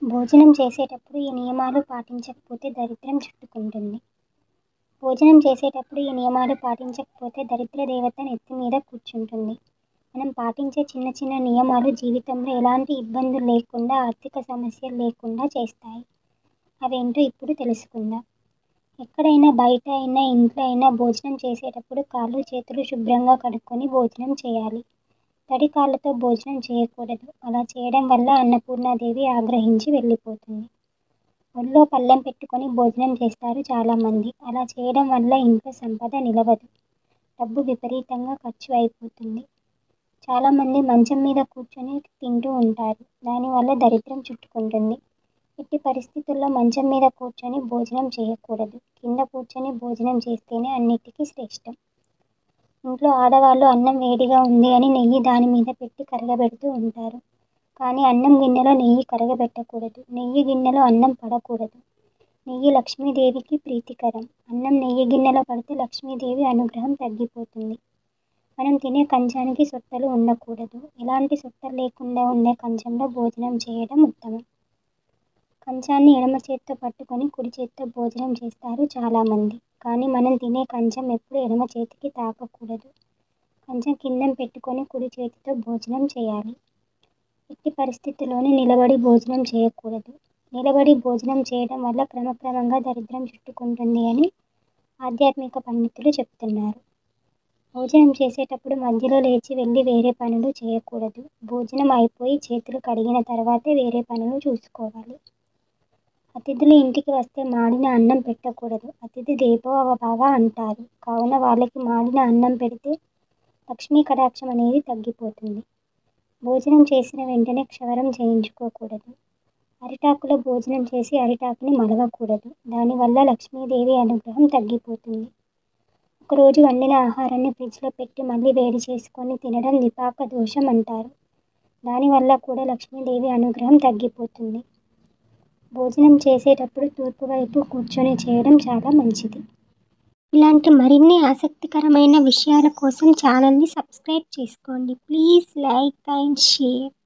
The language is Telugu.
భోజనం చేసేటప్పుడు ఈ నియమాలు పాటించకపోతే దరిద్రం చుట్టుకుంటుంది భోజనం చేసేటప్పుడు ఈ నియమాలు పాటించకపోతే దరిద్ర దేవత నెత్తి మీద కూర్చుంటుంది మనం పాటించే చిన్న చిన్న నియమాలు జీవితంలో ఎలాంటి ఇబ్బందులు లేకుండా ఆర్థిక సమస్యలు లేకుండా చేస్తాయి అవేంటో ఇప్పుడు తెలుసుకుందాం ఎక్కడైనా బయట అయినా ఇంట్లో అయినా భోజనం చేసేటప్పుడు కాళ్ళు చేతులు శుభ్రంగా కడుక్కొని భోజనం చేయాలి తడి కాళ్ళతో భోజనం చేయకూడదు అలా చేయడం వల్ల అన్నపూర్ణాదేవి ఆగ్రహించి వెళ్ళిపోతుంది ఒళ్ళో పళ్ళెం పెట్టుకొని భోజనం చేస్తారు చాలామంది అలా చేయడం వల్ల ఇంట్లో సంపద నిలవదు డబ్బు విపరీతంగా ఖర్చు అయిపోతుంది చాలామంది మంచం మీద కూర్చొని తింటూ ఉంటారు దానివల్ల దరిద్రం చుట్టుకుంటుంది ఎట్టి పరిస్థితుల్లో మంచం మీద కూర్చొని భోజనం చేయకూడదు కింద కూర్చొని భోజనం చేస్తేనే అన్నిటికీ శ్రేష్టం ఇంట్లో ఆడవాళ్ళు అన్నం వేడిగా ఉంది అని నెయ్యి దాని మీద పెట్టి కరగబెడుతూ ఉంటారు కానీ అన్నం గిన్నెలో నెయ్యి కరగబెట్టకూడదు నెయ్యి గిన్నెలో అన్నం పడకూడదు నెయ్యి లక్ష్మీదేవికి ప్రీతికరం అన్నం నెయ్యి గిన్నెలో పడితే లక్ష్మీదేవి అనుగ్రహం తగ్గిపోతుంది మనం తినే కంచానికి సొట్టలు ఉండకూడదు ఎలాంటి సొట్టలు లేకుండా ఉండే కంచంలో భోజనం చేయడం ఉత్తమం కంచాన్ని ఎడమ చేత్తో పట్టుకొని కుడి చేత్తో భోజనం చేస్తారు చాలామంది కానీ మనం తినే కంచం ఎప్పుడు ఎడమ చేతికి తాకకూడదు కంచం కింద పెట్టుకొని కుడి చేతితో భోజనం చేయాలి ఎట్టి పరిస్థితుల్లోనూ నిలబడి భోజనం చేయకూడదు నిలబడి భోజనం చేయడం వల్ల క్రమక్రమంగా దరిద్రం చుట్టుకుంటుంది అని ఆధ్యాత్మిక పండితులు చెప్తున్నారు భోజనం చేసేటప్పుడు మధ్యలో లేచి వెళ్ళి వేరే పనులు చేయకూడదు భోజనం అయిపోయి చేతులు కడిగిన తర్వాతే వేరే పనులు చూసుకోవాలి అతిథులు ఇంటికి వస్తే మాడిన అన్నం పెట్టకూడదు అతిథి దేవో భవ అంటారు కావున వాళ్ళకి మాడిన అన్నం పెడితే లక్ష్మీ కటాక్షం అనేది తగ్గిపోతుంది భోజనం చేసిన వెంటనే క్షవరం చేయించుకోకూడదు అరిటాకులో భోజనం చేసి అరిటాకుని మలవకూడదు దానివల్ల లక్ష్మీదేవి అనుగ్రహం తగ్గిపోతుంది ఒకరోజు వండిన ఆహారాన్ని ఫ్రిడ్జ్లో పెట్టి మళ్ళీ వేడి చేసుకొని తినడం విపాక దోషం అంటారు దానివల్ల కూడా లక్ష్మీదేవి అనుగ్రహం తగ్గిపోతుంది భోజనం చేసేటప్పుడు తూర్పు వైపు కూర్చొని చేయడం చాలా మంచిది ఇలాంటి మరిన్ని ఆసక్తికరమైన విషయాల కోసం ఛానల్ని సబ్స్క్రైబ్ చేసుకోండి ప్లీజ్ లైక్ అండ్ షేర్